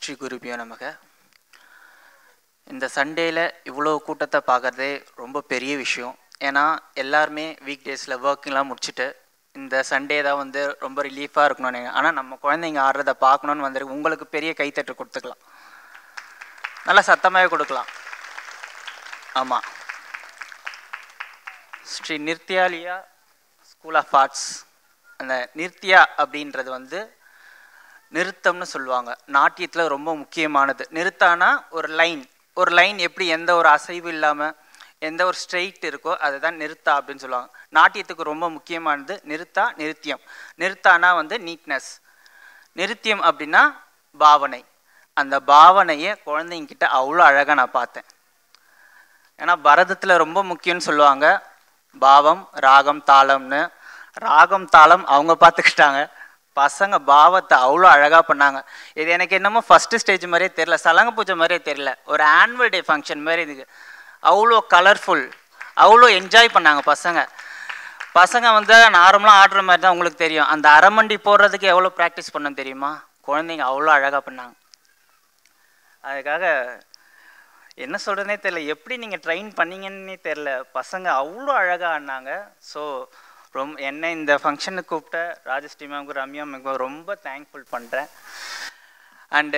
ஸ்ரீ குருபியோ நமக இந்த சண்டேயில் இவ்வளோ கூட்டத்தை பார்க்குறதே ரொம்ப பெரிய விஷயம் ஏன்னா எல்லாருமே வீக் டேஸில் ஒர்க்கிங்லாம் முடிச்சுட்டு இந்த சண்டே தான் வந்து ரொம்ப ரிலீஃபாக இருக்கணும்னு ஆனால் நம்ம குழந்தைங்க ஆடுறத பார்க்கணுன்னு வந்துருக்கு உங்களுக்கு பெரிய கைத்தட்டு கொடுத்துக்கலாம் நல்லா சத்தமாகவே கொடுக்கலாம் ஆமாம் Sri Nrithyalaya school of arts அந்த நிர்த்தியா அப்படின்றது வந்து நிறுத்தம்னு சொல்லுவாங்க நாட்டியத்தில் ரொம்ப முக்கியமானது நிறுத்தானா ஒரு லைன் ஒரு லைன் எப்படி எந்த ஒரு அசைவு இல்லாமல் எந்த ஒரு ஸ்ட்ரெயிட் இருக்கோ அதை தான் நிறுத்தா அப்படின்னு சொல்லுவாங்க நாட்டியத்துக்கு ரொம்ப முக்கியமானது நிறுத்தா நிருத்தியம் நிறுத்தானா வந்து நீட்னஸ் நிருத்தியம் அப்படின்னா பாவனை அந்த பாவனையை குழந்தைங்கிட்ட அவ்வளோ அழகாக நான் பார்த்தேன் ஏன்னா பரதத்தில் ரொம்ப முக்கியம்னு சொல்லுவாங்க பாவம் ராகம் தாளம்னு ராகம் தாளம் அவங்க பார்த்துக்கிட்டாங்க பசங்க பாவத்தை அவ்வளோ அழகாக பண்ணாங்க இது எனக்கு என்னமோ ஃபஸ்ட்டு ஸ்டேஜ் மாதிரியே தெரில சலங்க பூஜை மாதிரியே தெரில ஒரு ஆனுவல் டே ஃபங்க்ஷன் மாதிரி இதுக்கு அவ்வளோ கலர்ஃபுல் அவ்வளோ என்ஜாய் பண்ணாங்க பசங்க பசங்க வந்து நார்மலாக ஆடுற மாதிரி தான் உங்களுக்கு தெரியும் அந்த அரைமண்டி போடுறதுக்கு எவ்வளோ ப்ராக்டிஸ் பண்ண தெரியுமா குழந்தைங்க அவ்வளோ அழகாக பண்ணாங்க அதுக்காக என்ன சொல்கிறதுனே தெரில எப்படி நீங்கள் ட்ரெயின் பண்ணீங்கன்னே தெரில பசங்க அவ்வளோ அழகாக ஆடினாங்க ஸோ ரொம்ப என்ன இந்த ஃபங்க்ஷனுக்கு கூப்பிட்ட ராஜஸ்ரீ மேம்க்கு ரம்யா மேம்க்கு ரொம்ப தேங்க்ஃபுல் பண்ணுறேன் அண்டு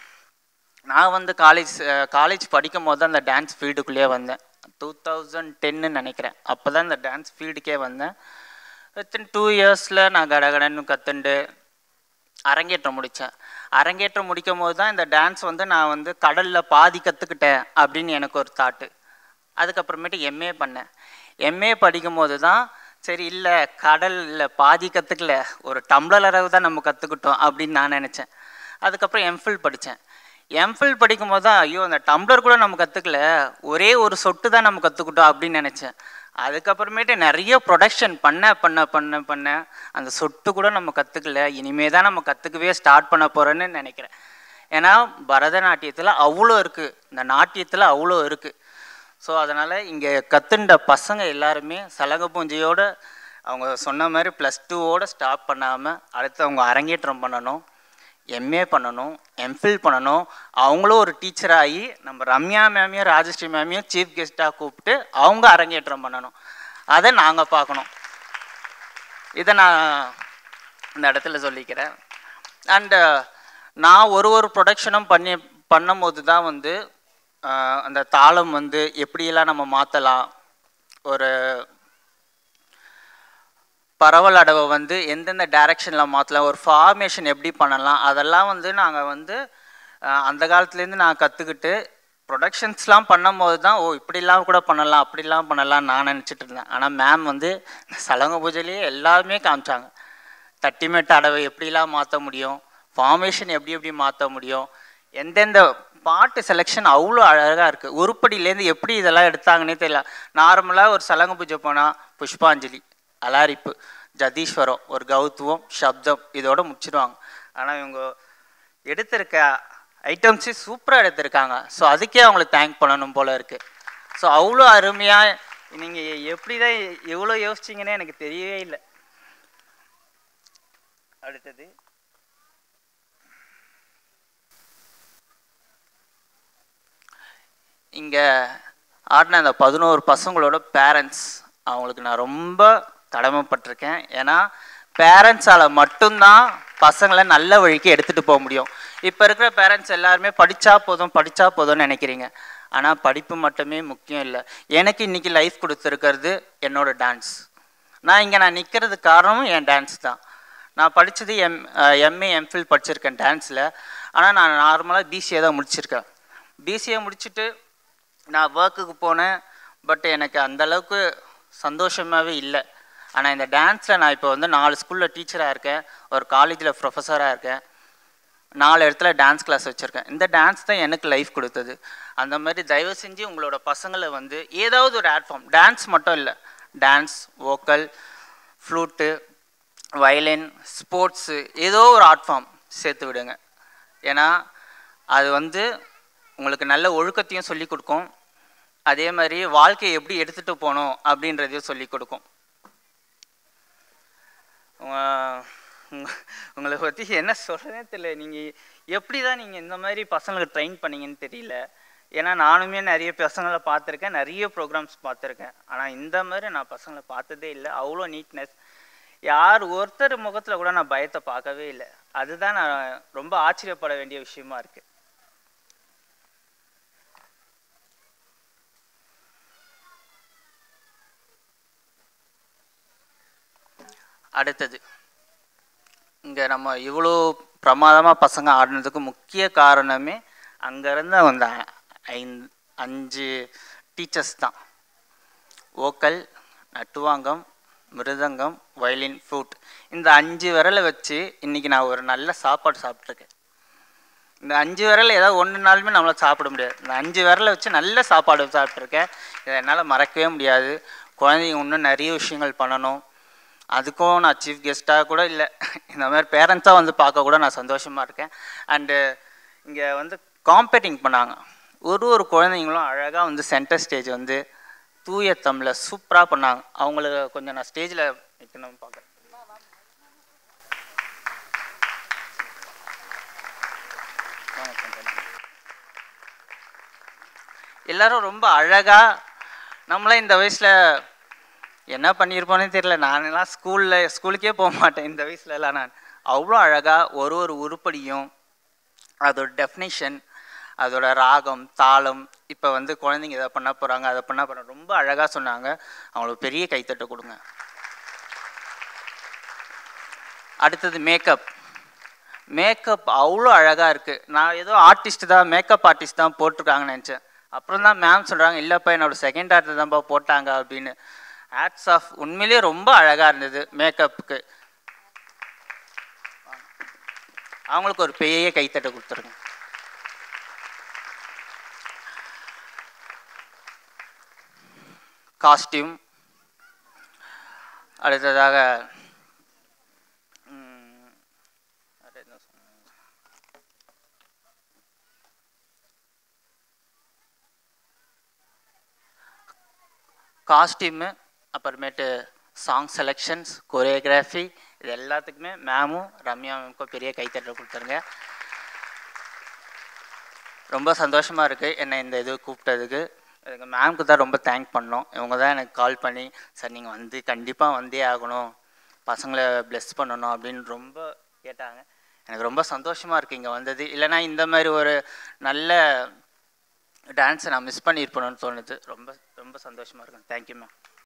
நான் வந்து காலேஜ் காலேஜ் படிக்கும் போது தான் அந்த டான்ஸ் ஃபீல்டுக்குள்ளேயே வந்தேன் டூ தௌசண்ட் டென்னு நினைக்கிறேன் அப்போ தான் இந்த டான்ஸ் ஃபீல்டுக்கே வந்தேன் வித்தின் டூ இயர்ஸில் நான் கடகடன்னு கற்றுண்டு அரங்கேற்றம் முடித்தேன் அரங்கேற்றம் முடிக்கும் போது தான் இந்த டான்ஸ் வந்து நான் வந்து கடலில் பாதி கற்றுக்கிட்டேன் அப்படின்னு எனக்கு ஒரு தாட்டு அதுக்கப்புறமேட்டு எம்ஏ பண்ணேன் எம்ஏ படிக்கும் போது தான் சரி இல்லை கடலில் பாதி கற்றுக்கல ஒரு டம்ளர் அளவு தான் நம்ம கற்றுக்கிட்டோம் அப்படின்னு நான் நினச்சேன் அதுக்கப்புறம் எம்ஃபில் படித்தேன் எம்ஃபில் படிக்கும் போது தான் ஐயோ அந்த டம்ளர் கூட நம்ம கற்றுக்கல ஒரே ஒரு சொட்டு தான் நம்ம கற்றுக்கிட்டோம் அப்படின்னு நினச்சேன் அதுக்கப்புறமேட்டு நிறைய ப்ரொடக்ஷன் பண்ண பண்ண பண்ண பண்ண அந்த சொட்டு கூட நம்ம கற்றுக்கல இனிமே தான் நம்ம கற்றுக்கவே ஸ்டார்ட் பண்ண போகிறோன்னு நினைக்கிறேன் ஏன்னா பரதநாட்டியத்தில் அவ்வளோ இருக்குது இந்த நாட்டியத்தில் அவ்வளோ இருக்குது ஸோ அதனால் இங்கே கற்றுண்ட பசங்க எல்லாருமே சலங்க பூஞ்சையோடு அவங்க சொன்ன மாதிரி ப்ளஸ் டூவோடு ஸ்டாப் பண்ணாமல் அடுத்து அவங்க அரங்கேற்றம் பண்ணணும் எம்ஏ பண்ணணும் எம்ஃபில் பண்ணணும் அவங்களும் ஒரு டீச்சராகி நம்ம ரம்யா மேமையும் ராஜஸ்ரீ மேமையும் சீஃப் கெஸ்ட்டாக கூப்பிட்டு அவங்க அரங்கேற்றம் பண்ணணும் அதை நாங்கள் பார்க்கணும் இதை நான் இந்த இடத்துல சொல்லிக்கிறேன் அண்டு நான் ஒரு ஒரு ப்ரொடக்ஷனும் பண்ணி பண்ணும்போது தான் வந்து அந்த தாளம் வந்து எப்படியெல்லாம் நம்ம மாற்றலாம் ஒரு பரவல் அடவை வந்து எந்தெந்த டைரக்ஷனில் மாற்றலாம் ஒரு ஃபார்மேஷன் எப்படி பண்ணலாம் அதெல்லாம் வந்து நாங்கள் வந்து அந்த காலத்துலேருந்து நான் கற்றுக்கிட்டு ப்ரொடக்ஷன்ஸ்லாம் பண்ணும்போது தான் ஓ இப்படிலாம் கூட பண்ணலாம் அப்படிலாம் பண்ணலாம் நான் நினச்சிட்டு இருந்தேன் ஆனால் மேம் வந்து சலங்க பூஜையிலேயே எல்லாருமே காமிச்சாங்க தட்டிமேட்டு அடவை எப்படிலாம் மாற்ற முடியும் ஃபார்மேஷன் எப்படி எப்படி மாற்ற முடியும் எந்தெந்த பாட்டு செலெக்ஷன் அவ்வளோ அழகாக இருக்குது உருப்படியிலேருந்து எப்படி இதெல்லாம் எடுத்தாங்கன்னே தெரியல நார்மலாக ஒரு சலங்க பூஜை போனால் புஷ்பாஞ்சலி அலாரிப்பு ஜதீஸ்வரம் ஒரு கௌத்துவம் சப்தம் இதோட முடிச்சிடுவாங்க ஆனால் இவங்க எடுத்திருக்க ஐட்டம்ஸே சூப்பராக எடுத்திருக்காங்க ஸோ அதுக்கே அவங்களுக்கு தேங்க் பண்ணணும் போல் இருக்குது ஸோ அவ்வளோ அருமையாக நீங்கள் எப்படி தான் எவ்வளோ யோசிச்சிங்கன்னே எனக்கு தெரியவே இல்லை அடுத்தது இங்கே ஆடின அந்த பதினோரு பசங்களோட பேரண்ட்ஸ் அவங்களுக்கு நான் ரொம்ப கடமைப்பட்டிருக்கேன் ஏன்னா பேரண்ட்ஸால் மட்டும்தான் பசங்களை நல்ல வழிக்கு எடுத்துகிட்டு போக முடியும் இப்போ இருக்கிற பேரண்ட்ஸ் எல்லாருமே படித்தா போதும் படித்தா போதும்னு நினைக்கிறீங்க ஆனால் படிப்பு மட்டுமே முக்கியம் இல்லை எனக்கு இன்றைக்கி லைஃப் கொடுத்துருக்கிறது என்னோடய டான்ஸ் நான் இங்கே நான் நிற்கிறது காரணமும் என் டான்ஸ் தான் நான் படித்தது எம் எம்ஏ எம்ஃபில் படிச்சிருக்கேன் டான்ஸில் ஆனால் நான் நார்மலாக பிசிஏ தான் முடிச்சிருக்கேன் பிசிஏ முடிச்சுட்டு நான் ஒர்க்குக்கு போனேன் பட் எனக்கு அந்தளவுக்கு சந்தோஷமாகவே இல்லை ஆனால் இந்த டான்ஸில் நான் இப்போ வந்து நாலு ஸ்கூலில் டீச்சராக இருக்கேன் ஒரு காலேஜில் ப்ரொஃபஸராக இருக்கேன் நாலு இடத்துல டான்ஸ் கிளாஸ் வச்சுருக்கேன் இந்த டான்ஸ் தான் எனக்கு லைஃப் கொடுத்தது அந்த மாதிரி தயவு செஞ்சு உங்களோட பசங்களை வந்து ஏதாவது ஒரு ஆட்ஃபார்ம் டான்ஸ் மட்டும் இல்லை dance vocal flute violin sports ஏதோ ஒரு ஆர்ட் ஃபார்ம் சேர்த்து விடுங்க ஏன்னா அது வந்து உங்களுக்கு நல்ல ஒழுக்கத்தையும் சொல்லி கொடுக்கும் அதே மாதிரி வாழ்க்கையை எப்படி எடுத்துகிட்டு போகணும் அப்படின்றதையும் சொல்லி கொடுக்கும் உங்க- உங்களை பற்றி என்ன சொல்கிறதே தெரியல நீங்கள் எப்படி தான் நீங்கள் இந்த மாதிரி பசங்களுக்கு ட்ரெயின் பண்ணீங்கன்னு தெரியல ஏன்னா நானுமே நிறைய பசங்களை பார்த்துருக்கேன் நிறைய ப்ரோக்ராம்ஸ் பார்த்துருக்கேன் ஆனால் இந்த மாதிரி நான் பசங்களை பார்த்ததே இல்லை அவ்வளோ நீட்னஸ் யார் ஒருத்தர் முகத்தில் கூட நான் பயத்தை பார்க்கவே இல்லை அதுதான் நான் ரொம்ப ஆச்சரியப்பட வேண்டிய விஷயமா இருக்குது அடுத்தது இங்கே நம்ம இவ்வளோ பிரமாதமாக பசங்க ஆடினதுக்கு முக்கிய காரணமே அங்கேருந்து அந்த ஐந்து அஞ்சு டீச்சர்ஸ் தான் ஓக்கல் நட்டுவாங்கம் மிருதங்கம் வயலின் ஃப்ளூட் இந்த அஞ்சு விரலை வச்சு இன்றைக்கி நான் ஒரு நல்ல சாப்பாடு சாப்பிட்ருக்கேன் இந்த அஞ்சு விரல் ஏதாவது ஒன்று நாளுமே நம்மளால் சாப்பிட முடியாது இந்த அஞ்சு விரலை வச்சு நல்ல சாப்பாடு சாப்பிட்ருக்கேன் இதை என்னால் மறக்கவே முடியாது குழந்தைங்க இன்னும் நிறைய விஷயங்கள் பண்ணணும் அதுக்கும் நான் சீஃப் கெஸ்ட்டாக கூட இல்லை இந்த மாதிரி பேரண்ட்ஸாக வந்து பார்க்க கூட நான் சந்தோஷமாக இருக்கேன் அண்டு இங்கே வந்து காம்பேட்டிங் பண்ணாங்க ஒரு ஒரு குழந்தைங்களும் அழகாக வந்து சென்டர் ஸ்டேஜ் வந்து தூய தமிழை சூப்பராக பண்ணாங்க அவங்களுக்கு கொஞ்சம் நான் ஸ்டேஜில் வைக்கணும்னு பார்க்குறேன் வாங்க கொஞ்சம். எல்லாரும் ரொம்ப அழகாக நம்மளாம் இந்த வயசில் என்ன பண்ணியிருப்போனே தெரியல நானெல்லாம் ஸ்கூலில் ஸ்கூலுக்கே போக மாட்டேன் இந்த வயசுலலாம் நான் அவ்வளோ அழகாக ஒரு ஒரு உருப்படியும் அதோட டெஃபினேஷன் அதோட ராகம் தாளம் இப்போ வந்து குழந்தைங்க இதை பண்ண போகிறாங்க அதை பண்ண போகிறாங்க ரொம்ப அழகாக சொன்னாங்க அவங்களுக்கு பெரிய கைத்தட்டு கொடுங்க அடுத்தது மேக்கப் மேக்கப் அவ்வளோ அழகாக இருக்குது நான் ஏதோ ஆர்டிஸ்ட் தான் மேக்கப் ஆர்டிஸ்ட் தான் போட்டிருக்காங்கன்னு நினச்சேன் அப்புறம் தான் மேம் சொல்கிறாங்க இல்லைப்பா என்னோட செகண்ட் ஆர்ட் தான்ப்பா போட்டாங்க அப்படின்னு ஆட்ஸ் ஆஃப் உண்மையிலேயே ரொம்ப அழகாக இருந்தது மேக்கப்புக்கு அவங்களுக்கு ஒரு பெரிய கைத்தட்டை கொடுத்துருங்க காஸ்டியூம் அடுத்ததாக ம், வேற என்ன சொன்னாங்க? காஸ்டியூமு அப்புறமேட்டு சாங் செலெக்ஷன்ஸ் கொரியோகிராஃபி இது எல்லாத்துக்குமே மேமும் ரம்யா மேமுக்கும் பெரிய கைத்தட்டல் கொடுத்துருங்க ரொம்ப சந்தோஷமாக இருக்குது என்னை இந்த இது கூப்பிட்டதுக்கு எனக்கு மேம்க்கு தான் ரொம்ப தேங்க் பண்ணோம் இவங்க தான் எனக்கு கால் பண்ணி சார் நீங்கள் வந்து கண்டிப்பாக வந்தே ஆகணும் பசங்களை ப்ளெஸ் பண்ணணும் அப்படின்னு ரொம்ப கேட்டாங்க எனக்கு ரொம்ப சந்தோஷமாக இருக்குது இங்கே வந்தது இல்லைனா இந்த மாதிரி ஒரு நல்ல டான்ஸை நான் மிஸ் பண்ணியிருப்பேன்னு தோணுது ரொம்ப ரொம்ப சந்தோஷமாக இருக்கும் தேங்க்யூ மேம்